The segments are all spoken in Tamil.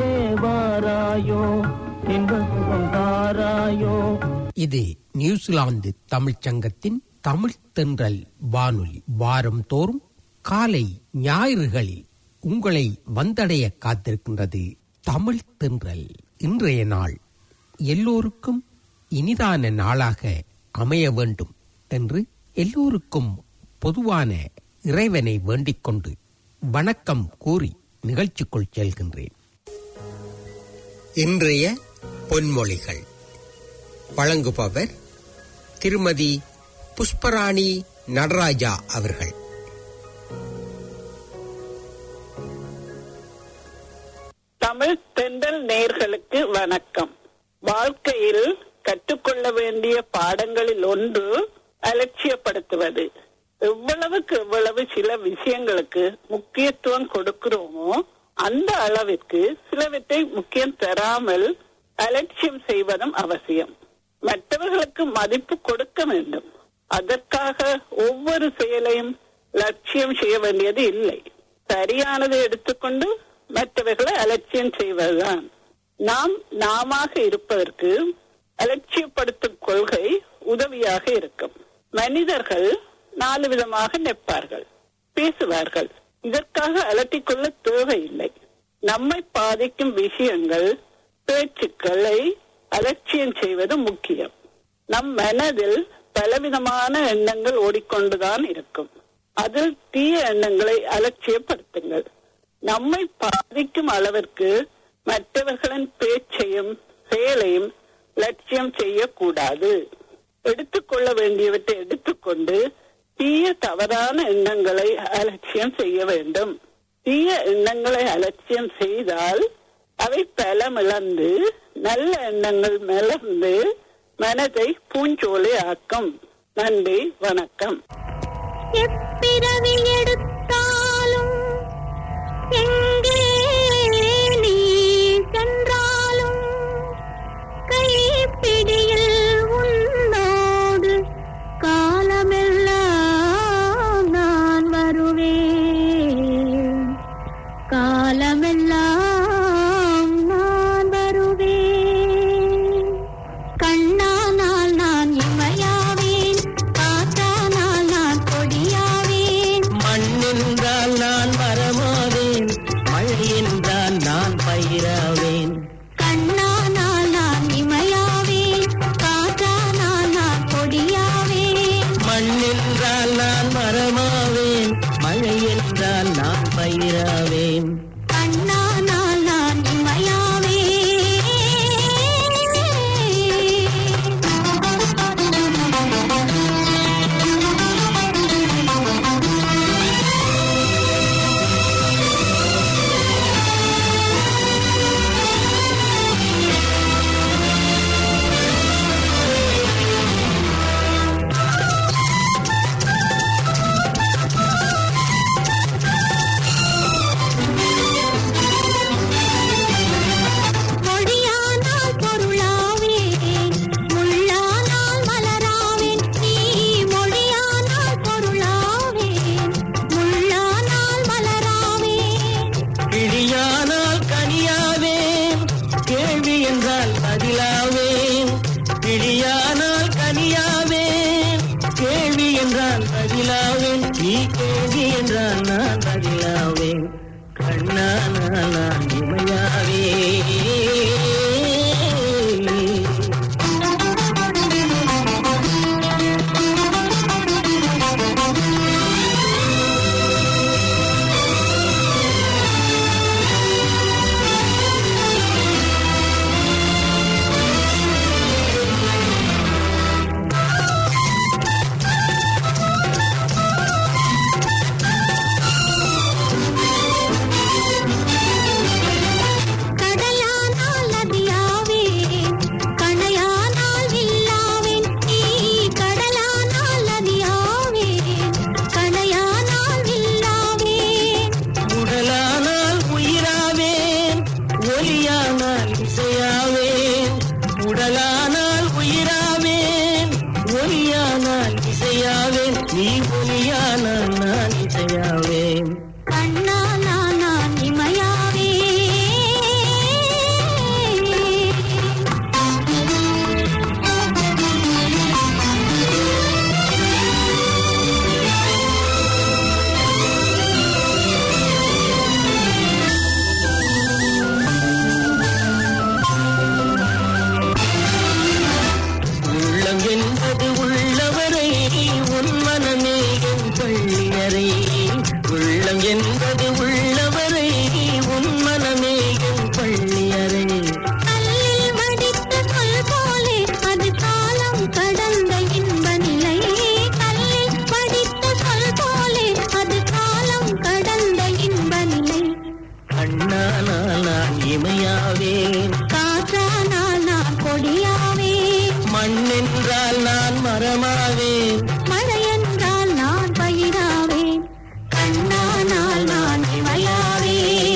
வாராயோ இன்ப சுகம் தாராயோ இது நியூசிலாந்து தமிழ்ச் சங்கத்தின் தமிழ் தென்றல் வானொலி வாரம் தோறும் காலை ஞாயிறுகளில் உங்களை வந்தடைய காத்திருக்கின்றது தமிழ் தென்றல் இன்றைய நாள் எல்லோருக்கும் இனிதான நாளாக அமைய வேண்டும் என்று எல்லோருக்கும் பொதுவான இறைவனை வேண்டிக் கொண்டு வணக்கம் கூறி நிகழ்ச்சிக்குள் செல்கின்றேன் இன்றைய பொன்மொழிகள் வழங்குபவர் திருமதி புஷ்பராணி நடராஜா அவர்கள் தமிழ் தென்றல் நேர்களுக்கு வணக்கம் வாழ்க்கையில் கற்றுக்கொள்ள வேண்டிய பாடங்களில் ஒன்று அலட்சியப்படுத்துவது எவ்வளவுக்கு எவ்வளவு சில விஷயங்களுக்கு முக்கியத்துவம் கொடுக்கிறோமோ அந்த அளவிற்கு சிலவற்றை முக்கியம் தராமல் அலட்சியம் செய்வதும் அவசியம் மற்றவர்களுக்கு மதிப்பு கொடுக்க வேண்டும் அதற்காக ஒவ்வொரு செயலையும் லட்சியம் செய்ய வேண்டியது இல்லை சரியானதை எடுத்துக்கொண்டு மற்றவர்களை அலட்சியம் செய்வதுதான் நாம் நாம இருப்பதற்கு அலட்சியப்படுத்தும் கொள்கை உதவியாக இருக்கும் மனிதர்கள் நாலு விதமாக நிற்பார்கள் பேசுவார்கள் இதற்காக அலட்டிக் கொள்ள தேவையில்லை நம்மை பாதிக்கும் விஷயங்கள் பேச்சுக்களை அலட்சியம் செய்வது முக்கியம் நம் மனதில் பலவிதமான எண்ணங்கள் ஓடிக்கொண்டுதான் இருக்கும் அதில் தீய எண்ணங்களை அலட்சியப்படுத்துங்கள் நம்மை பாதிக்கும் அளவிற்கு மற்றவர்களின் பேச்சையும் செயலையும் லட்சியம் செய்யக்கூடாது எடுத்துக்கொள்ள வேண்டியவற்றை எடுத்துக்கொண்டு தீய தவறான எண்ணங்களை அலட்சியம் செய்ய வேண்டும் தீய எண்ணங்களை அலட்சியம் செய்தால் அவை பலமிழந்து நல்ல எண்ணங்கள் மலர்ந்து மனதை பூஞ்சோலை ஆக்கும் நன்றி வணக்கம் எப்பிறவி எடுத்தாலும் எங்கே நீ சென்றாலும் கைப்பிடியில் உன்னோடு காலமெல்லாம் நான் வருவேன் காலமெல்லாம் நான் வருவேன் கண்ணானால் நான் இமையாவேன் காற்றானால் நான் கொடியாவேன் மண்ணென்றால் நான் மரமாவேன் மழை என்றால் நான் பயிராவேன் கண்ணானால் நான் இமையாவேன் காற்றானால் நான் கொடியாவேன் மண்ணென்றால் நான் மரமாவேன் மழை என்றால் நான் பயிராவேன் கண்ணானால் நான் மொழியானால் பொருளாவேன் முள்ளானால் மலராவேன் நீ மொழியானால் பொருளாவேன் முள்ளானால் மலராவேன் கிளியானால் கனியாவேன் கேள்வி என்றால் பதிலாவேன் கிளியானால் கனியாவேன் கேள்வி என்றால் பதிலாவேன் நீ கேள்வி என்றால் நான் பதிலாவேன் கண்ணானால் நான் இமையாவே கடலானால் நதியாவேன் கணையானால் வில்லாவேன் நீ கடலானால் நதியாவேன் கணையானால் வில்லாவேன் உடலானால் உயிராவேன் ஒலியானால் இசையாவேன் உடலானால் உயிராவேன் ஒலியானால் இசையாவேன் நீ ஒலியானால் நான் இசையாவேன் கண்ணானால் நான் இமையாவேன் மலையாவேன் காற்றானால் நான் கொடியாவேன் மண் என்றால் நான் மரமாவேன் மழை என்றால் நான் பயிராவேன் கண்ணானால் நான் இமையாவேன்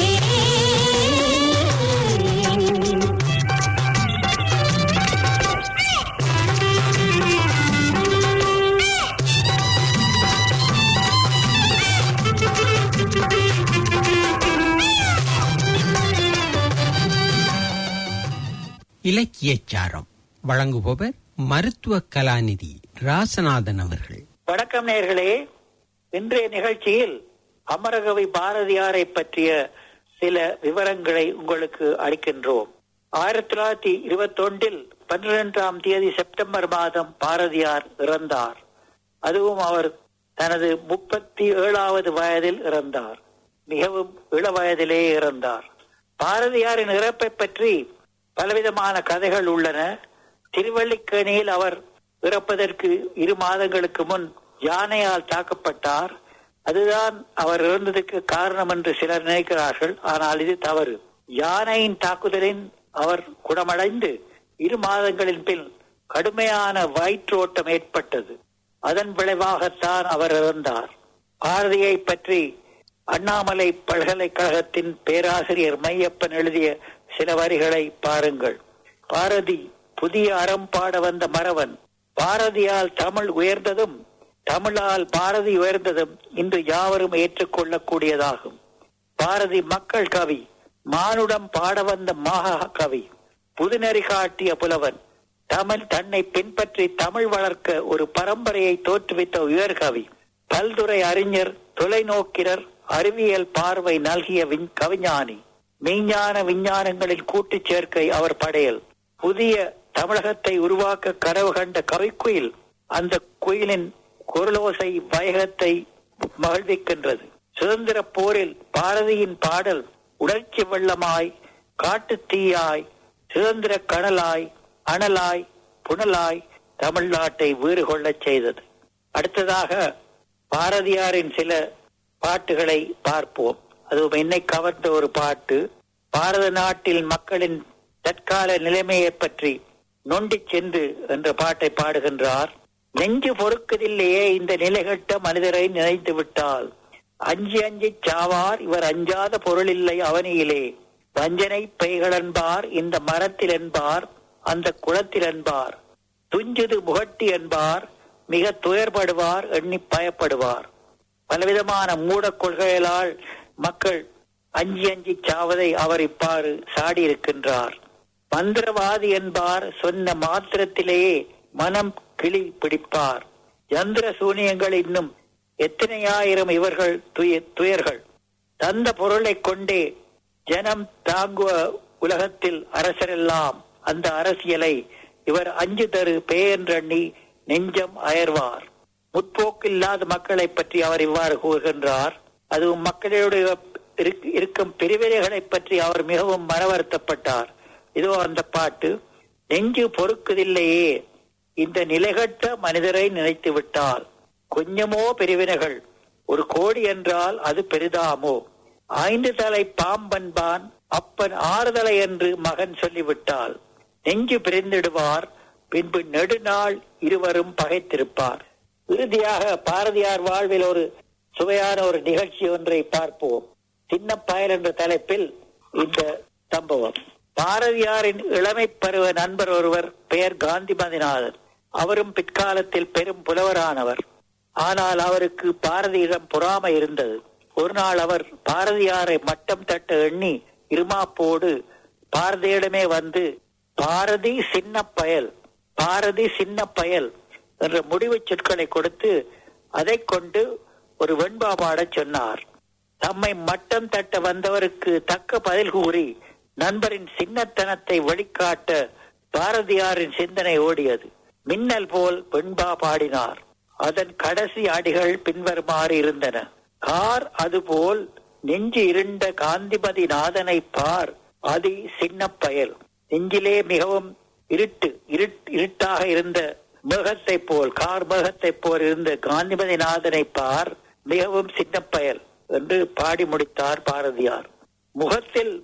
இலக்கியச்சாரம் வழங்குபவர் மருத்துவ கலாநிதி ராசநாதன் அவர்கள் வணக்கம் நேர்களே இன்றைய நிகழ்ச்சியில் அமரகவி பாரதியாரை பற்றிய சில விவரங்களை உங்களுக்கு அளிக்கின்றோம் ஆயிரத்தி தொள்ளாயிரத்தி இருபத்தி ஒன்றில் பன்னிரெண்டாம் தேதி செப்டம்பர் மாதம் பாரதியார் இறந்தார் அதுவும் அவர் தனது முப்பத்தி ஏழாவது வயதில் இறந்தார் மிகவும் இள வயதிலே இறந்தார் பாரதியாரின் இறப்பை பற்றி பலவிதமான கதைகள் உள்ளன திருவள்ளிக்கேணியில் அவர் இறப்பதற்கு இரு மாதங்களுக்கு முன் யானையால் தாக்கப்பட்டார் அதுதான் அவர் இறந்ததுக்கு காரணம் என்று சிலர் நினைக்கிறார்கள் ஆனால் இது தவறு யானையின் தாக்குதலின் அவர் குணமடைந்து இரு மாதங்களின் பின் கடுமையான வயிற்றோட்டம் ஏற்பட்டது அதன் விளைவாகத்தான் அவர் இறந்தார் பாரதியை பற்றி அண்ணாமலை பல்கலைக்கழகத்தின் பேராசிரியர் மையப்பன் எழுதிய சில வரிகளை பாருங்கள் பாரதி புதிய அறம் பாட வந்த மறவன் பாரதியால் தமிழ் உயர்ந்ததும் தமிழால் பாரதி உயர்ந்ததும் இன்று யாவரும் ஏற்றுக்கொள்ளக்கூடியதாகும் பாரதி மக்கள் கவி மானுடம் பாட வந்த மகா கவி புதுநெறி காட்டிய புலவன் தமிழ் தன்னை பின்பற்றி தமிழ் வளர்க்க ஒரு பரம்பரையை தோற்றுவித்த உயர்கவி பல்துறை அறிஞர் தொலைநோக்கினர் அறிவியல் பார்வை நல்கிய விஞ்- கவிஞானி மெய்ஞான விஞ்ஞானங்களின் கூட்டுச் சேர்க்கை அவர் படையல் புதிய தமிழகத்தை உருவாக்க கனவு கண்ட கவிக்குயில் அந்த குயிலின் குரலோசை வைகத்தை மகிழ்விக்கின்றது சுதந்திர போரில் பாரதியின் பாடல் உணர்ச்சி வெள்ளமாய் காட்டுத் தீயாய் சுதந்திர கனலாய் அனலாய் புனலாய் தமிழ்நாட்டை வீறு கொள்ளச் செய்தது அடுத்ததாக பாரதியாரின் சில பாட்டுகளை பார்ப்போம் அதுவும் என்னை கவர்ந்த ஒரு பாட்டு பாரத நாட்டில் மக்களின் தற்கால நிலைமையை பற்றி நொண்டிச் சென்று என்ற பாட்டை பாடுகின்றார் நெஞ்சு பொறுக்கதில்லையே இந்த நிலைகட்ட மனிதரை நினைத்து விட்டால் அஞ்சி அஞ்சி சாவார் இவர் அஞ்சாத பொருள் இல்லை அவனியிலே வஞ்சனை பெய்கள் என்பார் இந்த மரத்தில் என்பார் அந்த குளத்தில் என்பார் துஞ்சுது முகட்டி என்பார் மிக துயர்படுவார் எண்ணி பயப்படுவார் பலவிதமான மூடக் கொள்கைகளால் மக்கள் அஞ்சி அஞ்சி சாவதை அவர் இப்பாறு சாடியிருக்கின்றார் மந்திரவாதி என்பார் சொன்ன மாத்திரத்திலேயே மனம் கிளி பிடிப்பார் யந்திர சூனியங்கள் இன்னும் எத்தனையாயிரம் இவர்கள் துய- துயர்கள் தந்த பொருளைக் கொண்டே ஜனம் தாங்குவ உலகத்தில் அரசரெல்லாம் அந்த அரசியலை இவர் அஞ்சு தரு பேயென்றண்ணி நெஞ்சம் அயர்வார் முற்போக்கில்லாத மக்களை பற்றி அவர் இவ்வாறு கூறுகின்றார் அதுவும் மக்களுடைய இருக்- இருக்கும் பிரிவினைகளை பற்றி அவர் மிகவும் மனவருத்தப்பட்டார் இதோ அந்த பாட்டு நெஞ்சு பொறுக்குதில்லையே இந்த நிலைகட்ட மனிதரை நினைத்து விட்டால் கொஞ்சமோ பிரிவினைகள் ஒரு கோடி என்றால் அது பெரிதாமோ ஐந்து தலை பாம்பன்பான் அப்பன் ஆறுதலை என்று மகன் சொல்லிவிட்டால் நெஞ்சு பிரிந்திடுவார் பின்பு நெடுநாள் இருவரும் பகைத்திருப்பார் இறுதியாக பாரதியார் வாழ்வில் ஒரு சுவையான ஒரு நிகழ்ச்சி ஒன்றை பார்ப்போம் சின்ன பயல் என்ற தலைப்பில் இந்த சம்பவம் பாரதியாரின் இளமை பருவ நண்பர் ஒருவர் பெயர் காந்திமதிநாதன் அவரும் பிற்காலத்தில் பெரும் புலவரானவர் ஆனால் அவருக்கு பாரதியிடம் பொறாமை இருந்தது ஒரு நாள் அவர் பாரதியாரை மட்டம் தட்ட எண்ணி இருமாப்போடு பாரதியிடமே வந்து பாரதி சின்ன பயல் பாரதி சின்ன பயல் என்ற முடிவுச் சொற்களை கொடுத்து அதைக் கொண்டு ஒரு வெண்பா பாடச் சொன்னார் தம்மை மட்டம் தட்ட வந்தவருக்கு தக்க பதில் கூறி நண்பரின் சின்னத்தனத்தை வெளிக்காட்ட பாரதியாரின் சிந்தனை ஓடியது மின்னல் போல் வெண்பா பாடினார் அதன் கடைசி அடிகள் பின்வருமாறு இருந்தன கார் அதுபோல் நெஞ்சு இருண்ட காந்திமதி நாதனை பார் அதி சின்ன பயல் நெஞ்சிலே மிகவும் இருட்டு இருட் இருட்டாக இருந்த மேகத்தை போல் கார் மேகத்தை போல் இருந்த காந்திமதி நாதனை பார் மிகவும் சின்ன பயல் என்று பாடி முடித்தார் பாரதியார் முகத்தில்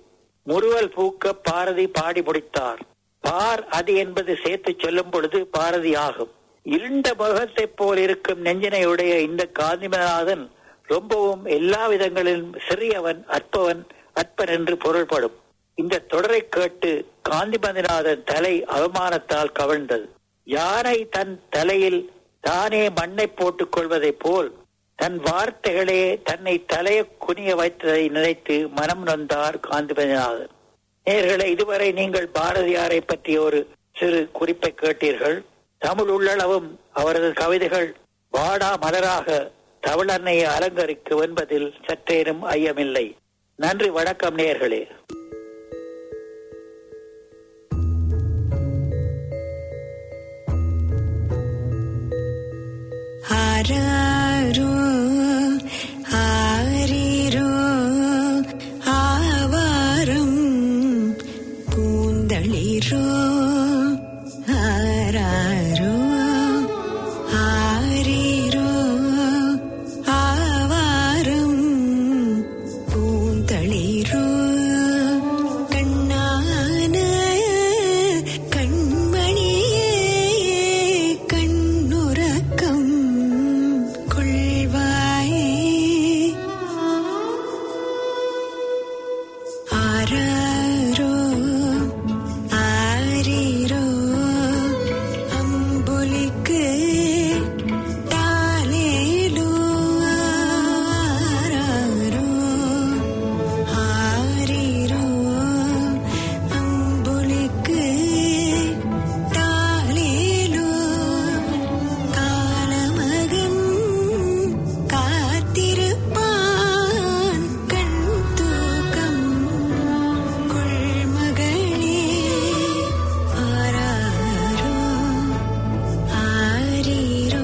முறுவல் பூக்க பாரதி பாடி முடித்தார் பார் அது என்பது சேர்த்து சொல்லும் பொழுது பாரதி ஆகும் இருண்ட முகத்தைப் போல் இருக்கும் நெஞ்சினையுடைய இந்த காந்திமநாதன் ரொம்பவும் எல்லா விதங்களிலும் சிறியவன் அற்பவன் அற்பன் என்று பொருள்படும் இந்த தொடரை கேட்டு காந்திமதிநாதன் தலை அவமானத்தால் கவிழ்ந்தது யானை தன் தலையில் தானே மண்ணை போட்டுக் கொள்வதைப் போல் தன் வார்த்தைகளே தன்னை தலைய குனிய வைத்ததை நினைத்து மனம் நொந்தார் காந்திமதிநாதன் நேர்களை இதுவரை நீங்கள் பாரதியாரை பற்றிய ஒரு சிறு குறிப்பை கேட்டீர்கள் தமிழ் உள்ளளவும் அவரது கவிதைகள் வாடா மலராக தமிழன்னையை அலங்கரிக்கும் என்பதில் சற்றேனும் ஐயமில்லை நன்றி வணக்கம் நேர்களே ஆராரோ ஆரீரோ ஆவாரம் பூந்தளிரோ ஆராரோ ஆரீரோ ஆவாரம் பூந்தளிரோ கண்ணான கண்மணியே கண்ணுறக்கம் கொள்வாயே ஆராரோ ஆரீரோ அம்புலிக்கு தாலேலோ ஆராரோ ஆரீரோ அம்புலிக்கு தாலேலோ காலமகன் காத்திருப்பான் கண் தூக்கம் கொள்மகளே ஆராரோ ஆரீரோ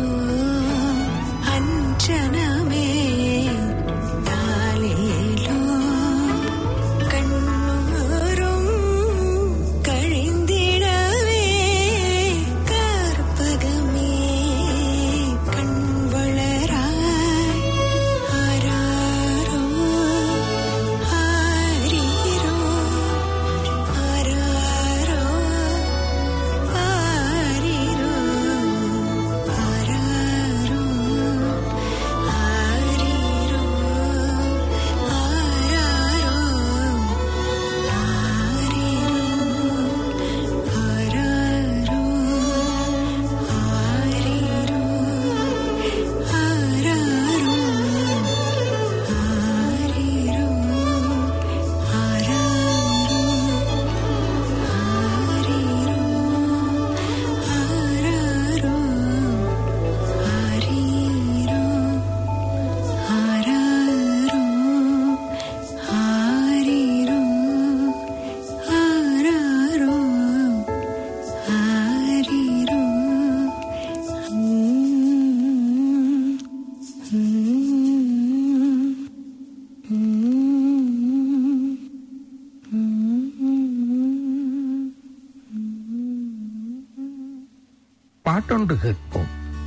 அஞ்சனமே தாலேலோ கண்ணூரும் கழிந்திடவே கற்பகமே கண் வளராய் ஆராரோ ஆரீரோ ஆராரோ ஆரீரோ ஆராரோ ஆரீரோ ஆராரோ ஆரீரோ ஆராரோ ஆரீரோ பாட்டொன்று கேட்போம்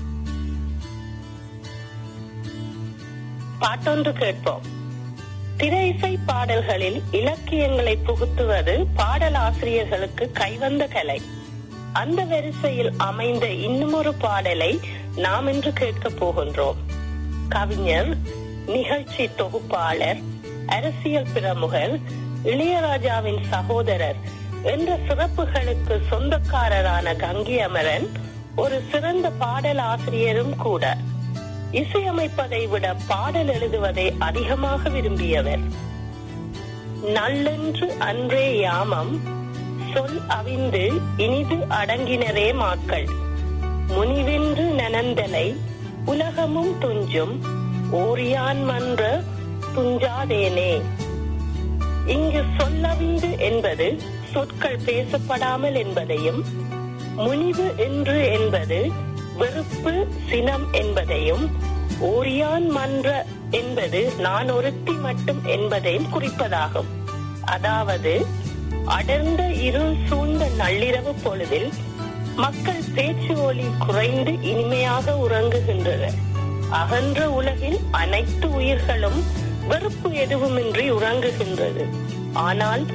பாட்டொன்று கேட்போம் திரை இசை பாடல்களில் இலக்கியங்களை புகுத்துவது பாடலாசிரியர்களுக்கு கைவந்த கலை அந்த வரிசையில் அமைந்த இன்னுமொரு பாடலை நாம் இன்று கேட்கப் போகின்றோம் கவிஞர் நிகழ்ச்சி தொகுப்பாளர் அரசியல் பிரமுகர் இளையராஜாவின் சகோதரர் என்ற சிறப்புகளுக்கு சொந்தக்காரரான கங்கி அமரன் ஒரு சிறந்த பாடல் ஆசிரியரும் கூட இசையமைப்பதை விட பாடல் எழுதுவதை அதிகமாக விரும்பியவர் நல்லென்று அன்றே யாமம் சொல் அவிந்து இனிது அடங்கினரே மாக்கள் முனிவென்று நனந்தலை உலகமும் துஞ்சும் ஓரியான் மன்ற துஞ்சாதேனே இங்கு சொல்லவிந்து என்பது சொற்கள் பேசப்படாமல் என்பதையும் முனிவு என்று என்பது வெறுப்பு சினம் என்பதையும் ஓரியான் மன்ற என்பது நான் ஒருத்தி மட்டும் என்பதையும் குறிப்பதாகும் அதாவது அடர்ந்த இருள் சூழ்ந்த நள்ளிரவு பொழுதில் மக்கள் பேச்சு ஒலி குறைந்து இனிமையாக உறங்குகின்றனர் அகன்ற உலகில் அனைத்து உயிர்களும் வெறுப்பு எதுவுமின்றி உறங்குகின்றது ஆனால்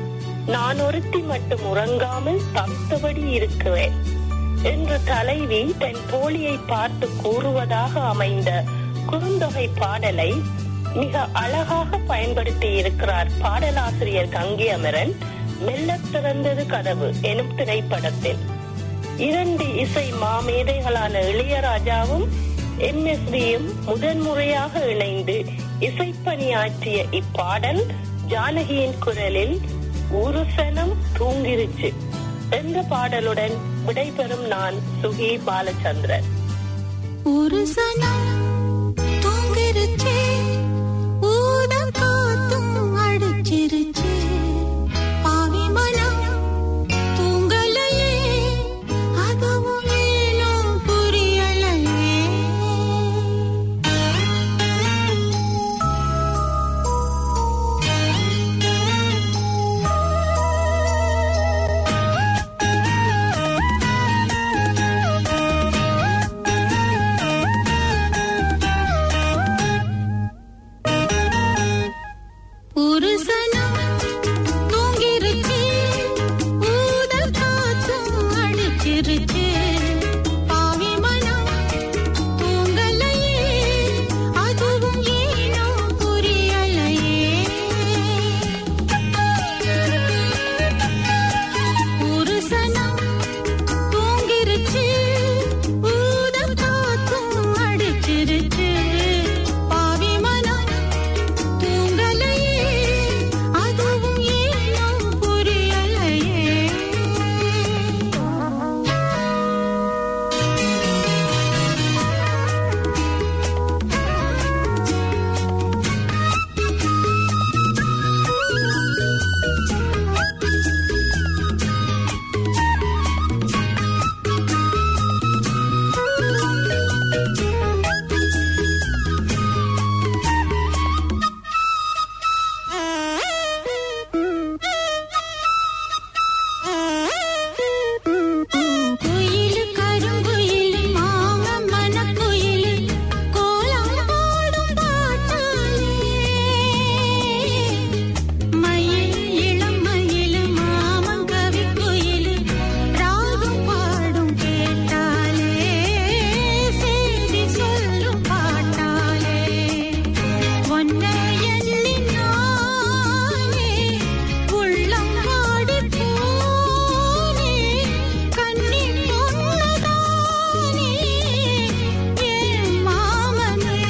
நான் ஒருத்தி மட்டும் உறங்காமல் தவித்தபடி இருக்கிறேன் என்று தலைவி தன் தோழியை பார்த்து கூறுவதாக அமைந்த குறுந்தொகை பாடலை மிக அழகாக பயன்படுத்தி இருக்கிறார் பாடலாசிரியர் கங்கை அமரன் மெல்லத் திறந்தது கதவு எனும் திரைப்படத்தில் இரண்டு இசை மாமேதைகளான இளையராஜாவும் எம்எஸ்வியும் முதன்முறையாக இணைந்து இசைப்பணியாற்றிய இப்பாடல் ஜானகியின் குரலில் ஒரு சனம் தூங்கிருச்சு என்ற பாடலுடன் விடைபெறும் நான் சுகி பாலச்சந்திரன் ஒரு சனம் தூங்கிருச்சே ஊதம் காத்தும் அடிச்சிருச்சே பாவி மனம் தூங்கலையே அதுவும் ஏனோ புரியலையே ஒரு சனம் தூங்கிருச்சு ஊதல் காத்தும் அடிச்சிருச்சு பாவி மனம் தூங்கலையே அதுவும் ஏனோ புரியலையே ஒரு சனம் தூங்கிருச்சு ஊதல் காத்தும் அடிச்சிருச்சு பாவி மனம் தூங்கலையே அதுவும் ஏனோ புரியலையே குயிலு கருங்குயிலு மாம மனக்குயிலு கோலம் போடும் பாட்டாலே மயில் இளம் மயிலு மாமன் கவிக்குயிலு ராகம் பாடும் கேட்டாலே செய்தி சொல்லும் பாட்டாலே ஒன்னை எண்ணி நானே உள்ளம் வாடி போனே கண்ணி பொன்னதானே ஏன் மாமனே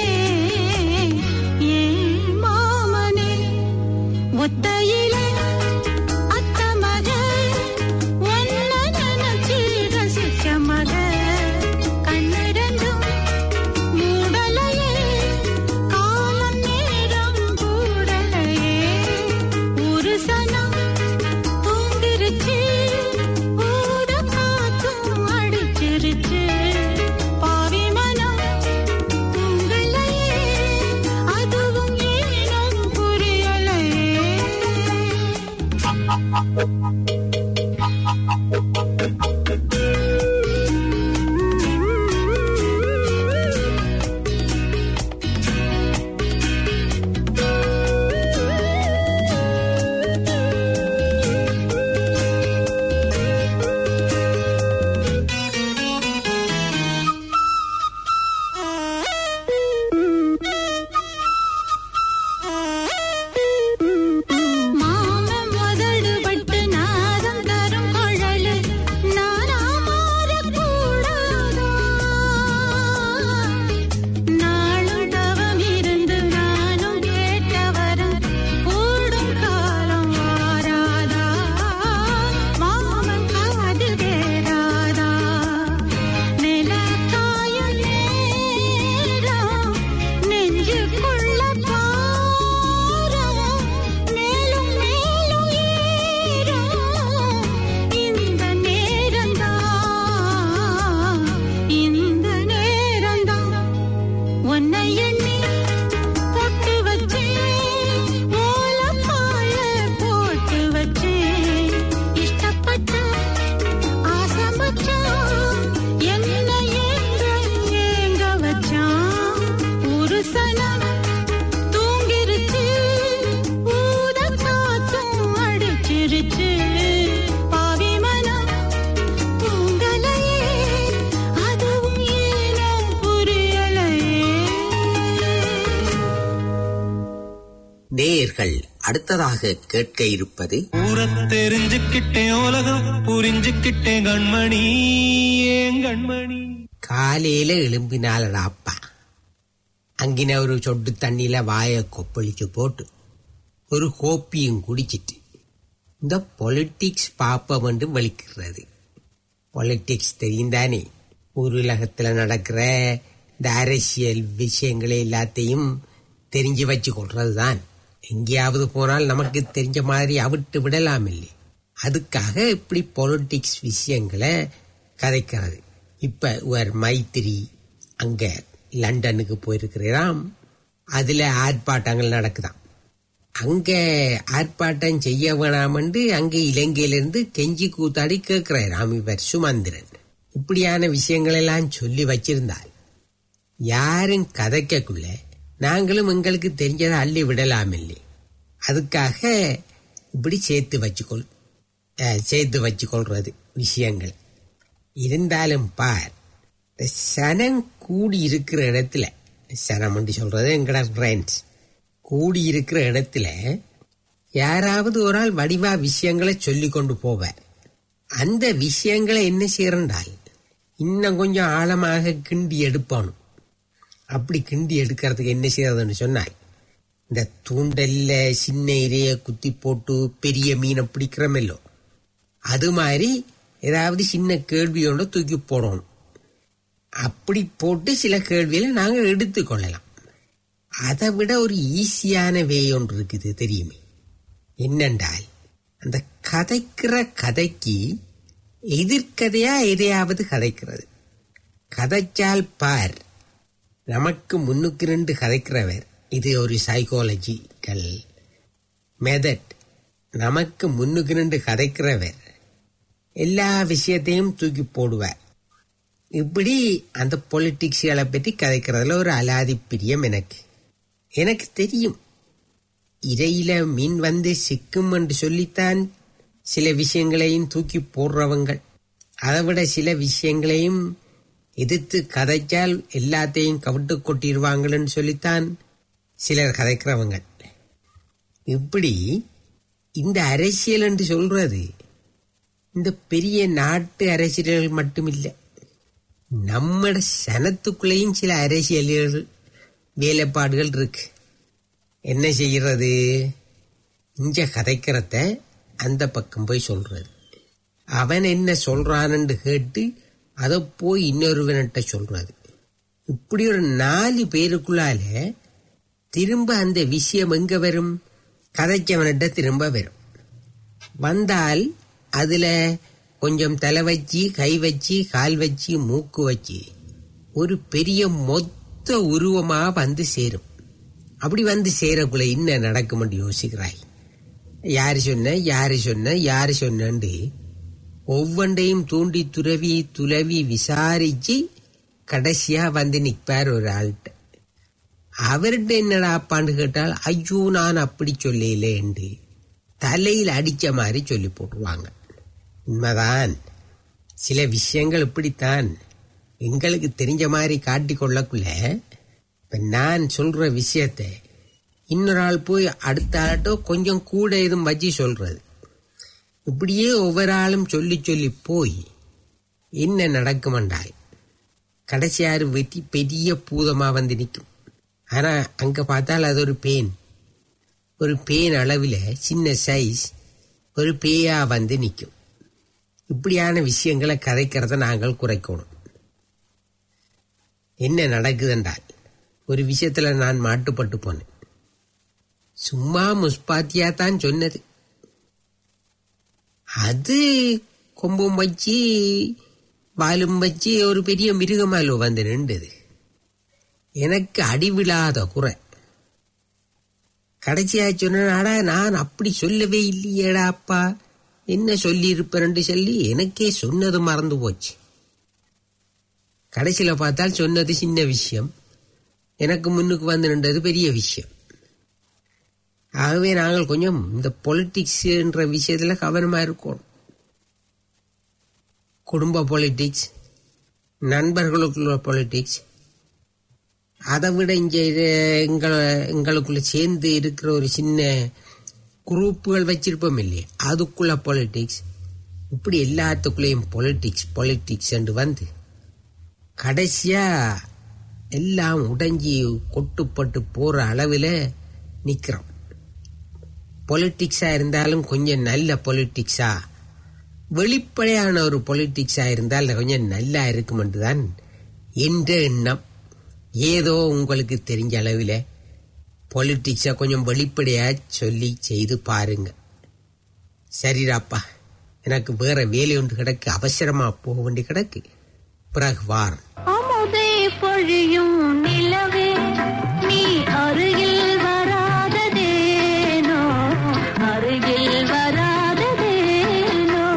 ஏன் மாமனே ஒத்தையில அத்த மக ஒன்ன நினைச்சு ரசிச்ச மக கண்ணிரண்டும் மூடலையே காலம் நேரம் கூடலையே ஒரு சனம் தூங்கிருச்சு ஊத காத்தும் அடிச்சிருச்சு பாவி மனம் தூங்கலையே அதுவும் ஏனோ புரியலையே மாமன் முதடு பட்டு நாதம் தரும் குழலு நேயர்கள் அடுத்ததாக கேட்க இருப்பது ஊரை தெரிஞ்சுக்கிட்டேன் உலகம் புரிஞ்சுக்கிட்டேன் கண்மணி ஏன் கண்மணி காலையில எழும்பினாலடா அப்பா அங்கின ஒரு சொட்டு தண்ணியில வாயை கொப்பளிச்சு போட்டு ஒரு கோப்பியும் குடிச்சிட்டு இந்த பொலிட்டிக்ஸ் பாப்பம் என்று வலிக்கிறது பொலிட்டிக்ஸ் தெரியும் தானே உலகத்துல நடக்கிற இந்த அரசியல் விஷயங்களை எல்லாத்தையும் தெரிஞ்சு வச்சு கொள்றது தான் எங்கேயாவது போனால் நமக்கு தெரிஞ்ச மாதிரி அவிட்டு விடலாம் இல்லை அதுக்காக இப்படி பொலிட்டிக்ஸ் விஷயங்களை கதைக்கிறது இப்ப ஒரு மைத்திரி அங்க லண்டனுக்கு போயிருக்கிறாராம் அதுல ஆர்ப்பாட்டங்கள் நடக்குதாம் அங்க ஆர்ப்பாட்டம் செய்ய வேணாமண்டு அங்க இலங்கையிலிருந்து கெஞ்சி கூத்தாடி கேட்கிறாராம் இவர் சுமந்திரன் இப்படியான விஷயங்கள் எல்லாம் சொல்லி வச்சிருந்தால் யாரும் கதைக்கக்குள்ள நாங்களும் எங்களுக்கு தெரிஞ்சதை அள்ளி விடலாம் இல்லை அதுக்காக இப்படி சேர்த்து வச்சுக்கொள் அஹ், சேர்த்து வச்சுக்கொள்றது விஷயங்கள் இருந்தாலும் பார் இந்த சனம் கூடி இருக்கிற இடத்துல சனம் என்று சொல்றது எங்கட ஃப்ரெண்ட்ஸ் கூடி இருக்கிற இடத்துல யாராவது ஒரு ஆள் வடிவா விஷயங்களை சொல்லி கொண்டு போவார் அந்த விஷயங்களை என்ன செய்யறண்டால் இன்னும் கொஞ்சம் ஆழமாக கிண்டி எடுப்பானும் அப்படி கிண்டி எடுக்கிறதுக்கு என்ன செய்யறதுன்னு சொன்னால் இந்த தூண்டல்ல சின்ன இறைய குத்தி போட்டு பெரிய மீனை பிடிக்கிறோமில்லோ அது மாதிரி ஏதாவது சின்ன கேள்வியோட தூக்கி போடணும் அப்படி போட்டு சில கேள்விகளை நாங்கள் எடுத்துக்கொள்ளலாம் அதை விட ஒரு ஈஸியான வே ஒன்று இருக்குது தெரியுமே என்னென்றால் அந்த கதைக்கிற கதைக்கு எதிர்கதையா எதையாவது கதைக்கிறது கதைச்சால் பார் நமக்கு முன்னுக்கு ரெண்டு கதைக்கிறவர் இது ஒரு சைக்காலஜிக்கல் மெதட் நமக்கு முன்னுக்கு ரெண்டு கதைக்கிறவர் எல்லா விஷயத்தையும் தூக்கி போடுவார் இப்படி அந்த பொலிட்டிக்ஸ்களை பற்றி கதைக்கிறதுல ஒரு அலாதி பிரியம் எனக்கு எனக்கு தெரியும் இறையில மீன் வந்து சிக்கும் என்று சொல்லித்தான் சில விஷயங்களையும் தூக்கி போடுறவங்கள் அதை விட சில விஷயங்களையும் எதிர்த்து கதைச்சால் எல்லாத்தையும் கவிட்டு கொட்டிடுவாங்கன்னு சொல்லித்தான் சிலர் கதைக்கிறவங்க இப்படி இந்த அரசியல் என்று சொல்றது இந்த பெரிய நாட்டு அரசியல்கள் மட்டுமில்லை நம்ம சனத்துக்குள்ளேயும் சில அரசியல்கள் வேலைப்பாடுகள் இருக்கு என்ன செய்யறது இங்க கதைக்கிறத அந்த பக்கம் போய் சொல்றது அவன் என்ன சொல்றான்னு கேட்டு அதை போய் இன்னொருவன்கிட்ட சொல்றது இப்படி ஒரு நாலு பேருக்குள்ளால திரும்ப அந்த விஷயம் எங்க வரும் கதைச்சவன்கிட்ட திரும்ப வரும் வந்தால் அதுல கொஞ்சம் தலை வச்சு கை வச்சு கால் வச்சு மூக்கு வச்சு ஒரு பெரிய மொத்த உருவமா வந்து சேரும் அப்படி வந்து சேரக்குள்ள என்ன நடக்கும்னு யோசிக்கிறாய் யாரு சொன்ன யாரு சொன்ன யாரு சொன்னண்டு ஒவ்வொன்றையும் தூண்டி துறவி துளவி விசாரிச்சு கடைசியா வந்து நிற்பார் ஒரு ஆள்கிட்ட அவர்கிட்ட என்னடா அப்பான்னு கேட்டால் ஐயோ நான் அப்படி சொல்லலேண்டு தலையில் அடிச்ச மாதிரி சொல்லி போட்டுருவாங்க உண்மைதான் சில விஷயங்கள் இப்படித்தான் எங்களுக்கு தெரிஞ்ச மாதிரி காட்டிக் கொள்ளக்குள்ள இப்ப நான் சொல்ற விஷயத்த இன்னொரு ஆள் போய் அடுத்த ஆள்கிட்ட கொஞ்சம் கூட எதுவும் வச்சு சொல்றது இப்படியே ஒவ்வொரு ஆளும் சொல்லி சொல்லி போய் என்ன நடக்குமென்றால் கடைசியாரு வெட்டி பெரிய பூதமா வந்து நிற்கும் ஆனா அங்க பார்த்தால் அது ஒரு பேன் ஒரு பேன் அளவில் சின்ன சைஸ் ஒரு பேயா வந்து நிற்கும் இப்படியான விஷயங்களை கதைக்கிறத நாங்கள் குறைக்கணும் என்ன நடக்குதுன்றால் ஒரு விஷயத்துல நான் மாட்டுப்பட்டு போனேன் சும்மா முஸ்பாத்தியா தான் சொன்னது அது கொம்பும் வச்சு வாலும் வச்சு ஒரு பெரிய மிருகமாலோ வந்து நின்றது எனக்கு அடிவிழாத குறை கடைசியா சொன்னாடா நான் அப்படி சொல்லவே இல்லையேடா அப்பா என்ன சொல்லி இருப்பேன்னு சொல்லி எனக்கே சொன்னது மறந்து போச்சு கடைசியில பார்த்தால் சொன்னது சின்ன விஷயம் எனக்கு முன்னுக்கு வந்து நின்றது பெரிய விஷயம் ஆகவே நாங்கள் கொஞ்சம் இந்த பொலிட்டிக்ஸ்ன்ற விஷயத்துல கவனமா இருக்கணும் குடும்ப பொலிட்டிக்ஸ் நண்பர்களுக்குள்ள பொலிட்டிக்ஸ் அதை விட இங்கே எங்களை எங்களுக்குள்ள சேர்ந்து இருக்கிற ஒரு சின்ன குரூப்புகள் வச்சிருப்போம் இல்லையே அதுக்குள்ள பொலிட்டிக்ஸ் இப்படி எல்லாத்துக்குள்ளேயும் பொலிட்டிக்ஸ் பொலிட்டிக்ஸ் என்று வந்து கடைசியா எல்லாம் உடைஞ்சி கொட்டுப்பட்டு போற அளவில் நிக்கிறோம் பொலிட்டிக்ஸா இருந்தாலும் கொஞ்சம் நல்ல பொலிட்டிக்ஸா வெளிப்படையான ஒரு பொலிட்டிக்ஸா இருந்தால் கொஞ்சம் நல்லா இருக்கும் என்றுதான் என்ற எண்ணம் ஏதோ உங்களுக்கு தெரிஞ்ச அளவில் பொலிட்டிக்ஸை கொஞ்சம் வெளிப்படையா சொல்லி செய்து பாருங்க சரிடாப்பா எனக்கு வேற வேலை ஒன்று கிடக்கு அவசரமா போக வேண்டி கிடக்கு பிறகு வாரம் அமுதை பொழியும் நிலவே நீ அருகில் வராததேனோ அருகில் வராததேனோ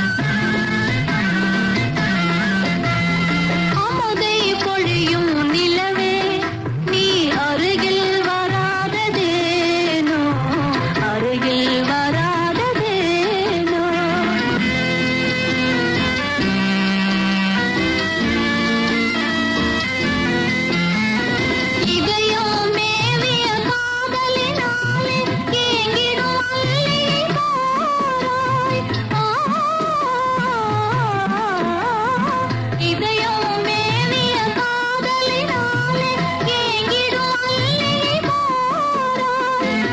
அமுதை பொழியும் நிலவே நீ அருகில் வராததேனோ அருகில் வராததேனோ இதயம் மேவிய காதலினாலே ஏங்கிடும் அல்லி போராய். ஆ, இதயம் மேவிய காதலினாலே ஏங்கிடும் அல்லி போராய்.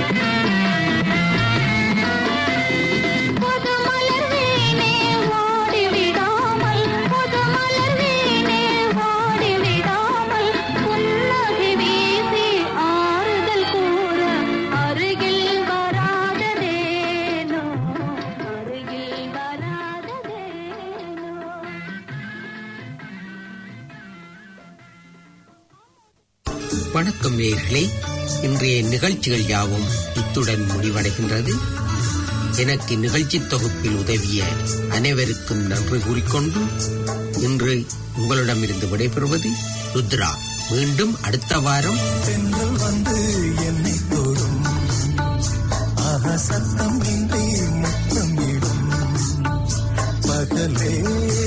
புது மலர் வீணே வாடி விடாமல் புது மலர் வீணே வாடி விடாமல் புன்னகை வீசி ஆறுதல் கூற அருகில் வராததேனோ அருகில் வராததேனோ வணக்கம் நேயர்களே இன்றைய நிகழ்ச்சிகள் யாவும் இத்துடன் முடிவடைகின்றது எனக்கு நிகழ்ச்சி தொகுப்பில் உதவிய அனைவருக்கும் நன்றி கூறிக்கொண்டு இன்று உங்களிடமிருந்து விடைபெறுவது ருத்ரா மீண்டும் அடுத்த வாரம் தென்றல் வந்து என்னை தொடும் ஆஹா சத்தம் இன்றி முத்தமிடும் பகலே